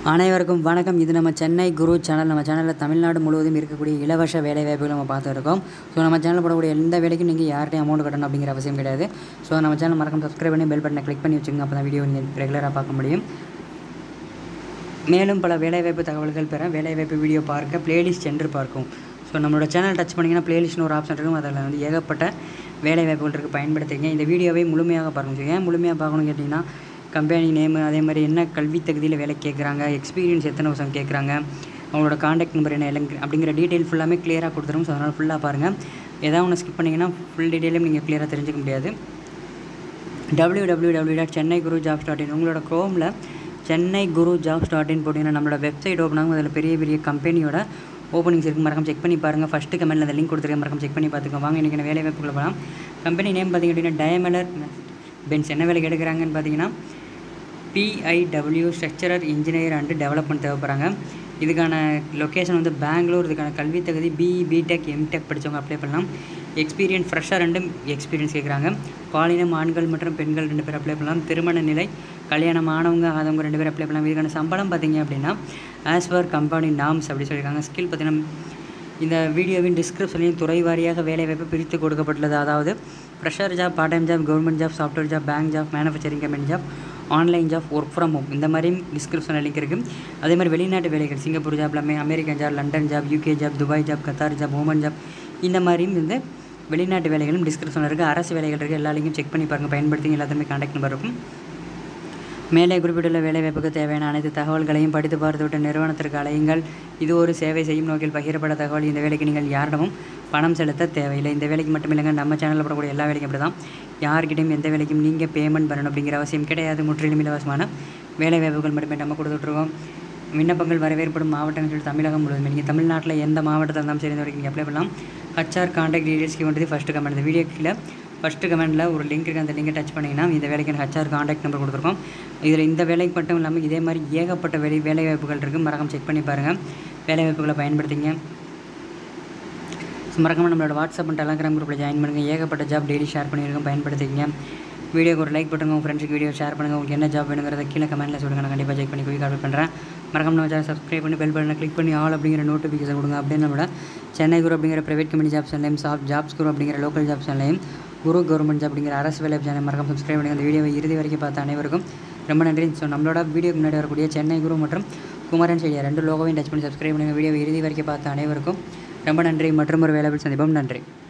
அனைவருக்கும் வணக்கம் இது நம்ம சென்னை குரு சேனல் நம்ம சேனலில் தமிழ்நாடு முழுவதும் இருக்கக்கூடிய இலவச வேலை வாய்ப்புகள் நம்ம பார்த்துருக்கோம் ஸோ நம்ம சேனல் போடக்கூடிய எந்த வேலைக்கும் நீங்கள் யார்ட்டையும் அமௌண்ட் கட்டணும் அப்படிங்கிற அவசியம் கிடையாது ஸோ நம்ம சேனல் மறக்காம சப்ஸ்கிரைப் பண்ணி பெல் பட்டனை கிளிக் பண்ணி வச்சுக்கோங்க அப்போ தான் வீடியோ நீங்கள் ரெகுலராக பார்க்க முடியும் மேலும் பல வேலைவாய்ப்பு தகவல்கள் பெற வேலைவாய்ப்பு வீடியோ பார்க்க பிளேலிஸ்ட் சென்று பார்க்கும் ஸோ நம்மளோட சேனல் டச் பண்ணிங்கன்னா பிளேலிஸ்ட்னு ஒரு ஆப்ஷன் இருக்கும் அதில் வந்து ஏகப்பட்ட வேலைவாய்ப்புகள் இருக்குது பயன்படுத்திங்க இந்த வீடியோவை முழுமையாக பார்க்கணும் ஸோ ஏன் முழுமையாக பார்க்கணும்னு கேட்டிங்கன்னா கம்பெனி நேமு அதே மாதிரி என்ன கல்வி தகுதியில் வேலை கேட்குறாங்க எக்ஸ்பீரியன்ஸ் எத்தனை வருஷம் கேட்குறாங்க அவங்களோட காண்டாக்ட் நம்பர் என்ன எல்லாம் அப்படிங்கிற டீட்டெயில் ஃபுல்லாமே கிளியராக கொடுத்துரும் ஸோ அதனால் ஃபுல்லாக பாருங்கள் ஏதாவது ஒன்று ஸ்கிப் பண்ணிங்கன்னா ஃபுல் டீட்டெயிலும் நீங்கள் கிளியராக தெரிஞ்சுக்க முடியாது W W W dot Chennai Guru jobs dot in உங்களோட க்ரோமில் Chennai Guru jobs dot in போட்டிங்கன்னா நம்மளோட வெப்சைட் ஓப்பன் ஆகும் அதில் பெரிய பெரிய கம்பெனியோட ஓப்பனிங்ஸ் இருக்குது மறக்காம செக் பண்ணி பாருங்கள் ஃபஸ்ட்டு கமெண்ட்டில் அந்த லிங்க் கொடுத்துருக்கேன் மறக்காம செக் பண்ணி பார்த்துக்கோங்க வாங்க இன்றைக்கி வேலை வாய்ப்புக்குள்ள போகலாம் கம்பெனி நேம் பார்த்திங்க அப்படின்னா டயமலர் பென்ஸ் என்ன வேலைக்கு எடுக்கிறாங்கன்னு பார்த்தீங்கன்னா BIW structural engineer and development தேவைப்படுறாங்க இதுக்கான லொக்கேஷன் வந்து பெங்களூர் இதுக்கான கல்வி தகுதி பிஇ பிடெக் எம்டெக் படித்தவங்க அப்ளை பண்ணலாம் எக்ஸ்பீரியன்ஸ் ஃப்ரெஷ்ஷாக ரெண்டும் எக்ஸ்பீரியன்ஸ் கேட்குறாங்க பாலினம் ஆண்கள் மற்றும் பெண்கள் ரெண்டு பேர் அப்ளை பண்ணலாம் திருமண நிலை கல்யாணம் ஆனவங்க ஆதவங்க ரெண்டு பேர் அப்ளை பண்ணலாம் இதுக்கான சம்பளம் பார்த்தீங்க அப்படின்னா ஆஸ் பர் கம்பெனி நாம்ஸ் அப்படி சொல்லியிருக்காங்க ஸ்கில் பார்த்தீங்கன்னா இந்த வீடியோவின் டிஸ்கிரிப்ஷன்லையும் துறை வாரியாக வேலைவாய்ப்பு பிரித்து கொடுக்கப்பட்டுள்ளது அதாவது fresher job part time job government job software job bank job manufacturing company job online job work from home இந்த மாதிரியும் டிஸ்கிரிப்ஷனில் லிங்க் இருக்குது அதே மாதிரி வெளிநாட்டு வேலைகள் சிங்கப்பூர் ஜாப் எல்லாமே American job London job UK job Dubai job Qatar job Oman job இந்த மாதிரியும் இந்த வெளிநாட்டு வேலைகளும் டிஸ்கிரிப்ஷனில் இருக்குது அரசு வேலைகள் இருக்குது எல்லா லிங்கும் செக் பண்ணி பாருங்கள் பயன்படுத்தி எல்லாத்துமே காண்டாக்ட் நம்பர் இருக்கும் மேலே குறிப்பிட்டுள்ள வேலைவாய்ப்புக்கு தேவையான அனைத்து தகவல்களையும் படித்து பார்த்துவிட்ட நிறுவனத்திற்கு அலையுங்கள் இது ஒரு சேவை செய்யும் நோக்கில் பகிரப்பட்ட தகவல் இந்த வேலைக்கு நீங்கள் யாரிடமும் பணம் செலுத்த தேவையில்லை இந்த வேலைக்கு மட்டும் இல்லைங்க நம்ம சேனலில் போடக்கூடிய எல்லா வேலைக்கும் அப்படி தான் யார்கிட்டையும் எந்த வேலைக்கும் நீங்கள் பேமெண்ட் பண்ணணும் அப்படிங்கிற அவசியம் கிடையாது முற்றிலும் இலவசமான வேலை வாய்ப்புகள் மட்டுமே நம்ம கொடுத்துட்ருக்கோம் விண்ணப்பங்கள் வரவேற்படும் மாவட்டங்கள் தமிழகம் முழுவதும் நீங்கள் தமிழ்நாட்டில் எந்த மாவட்டத்தில் இருந்தாலும் சரி இந்த வரைக்கும் நீங்கள் அப்ளை பண்ணலாம் ஹச்ஆர் காண்டாக்ட் டீடைல்ஸ்க்கு வேண்டியது ஃபஸ்ட்டு கமெண்ட் இந்த வீடியோ கீழே ஃபஸ்ட்டு கமெண்ட்டில் ஒரு லிங்க் இருக்குது அந்த லிங்கை டச் பண்ணிங்கன்னா இந்த வேலைக்கு ஹச்ஆர் காண்டாக்ட் நம்பர் கொடுத்துருக்கோம் இதில் இந்த வேலைக்கு மட்டும் இல்லாமல் இதே மாதிரி ஏகப்பட்ட வேலை வேலை வாய்ப்புகள் இருக்குது மறக்காம செக் பண்ணி பாருங்கள் வேலை வாய்ப்புகளை பயன்படுத்திங்க ஸோ மறக்காம நம்மளோட வாட்ஸ்அப் அண்ட் டெலகிராம் குரூப்பில் ஜாயின் பண்ணுங்கள் ஏகப்பட்ட ஜாப் டெய்லி ஷேர் பண்ணியிருக்கோம் பயன்படுத்திங்க வீடியோக்கு ஒரு லைக் பண்ணுங்கள் உங்கள் ஃப்ரெண்ட்ஸுக்கு வீடியோ ஷேர் பண்ணுங்கள் உங்களுக்கு என்ன ஜாப் வேணுங்கிறத கீழே கமெண்ட்டில் சொல்லுங்கள் நான் கண்டிப்பாக செக் பண்ணி போய் கால் பண்ணுறேன் மறக்காம நம்ம சேனல் சப்ஸ்கிரைப் பண்ணி பெல் பட்டனை கிளிக் பண்ணி ஆல் அப்படிங்கிற நோட்டிஃபிகேஷன் கொடுங்க அப்படியே நம்மளோட சென்னை குரு அப்படிங்கிற ப்ரைவேட் கம்பெனி ஜாப் சேனலையும் சாப் ஜாப்ஸ் குரு அப்படிங்கிற லோக்கல் ஜாப் சேனலையும் குரு கவர்மெண்ட் ஜாப் அப்படிங்கிற அரசு வேலை சேனல் மறக்காம சப்ஸ்கிரைப் பண்ணுங்கள் அந்த வீடியோவை இறுதி வரைக்கும் பார்த்த அனைவருக்கும் ரொம்ப நன்றி ஸோ நம்மளோட வீடியோக்கு முன்னாடி வரக்கூடிய சென்னை குரு மற்றும் குமரன் செய்தியா ரெண்டு லோகோவையும் டச் பண்ணி சப்ஸ்கிரைப் பண்ணுங்கள் வீடியோவை இறுதி வரைக்கும் பார்த்த அனைவருக்கும் ரொம்ப நன்றி மற்றும் ஒரு வேலைபிள் சந்திப்போம் நன்றி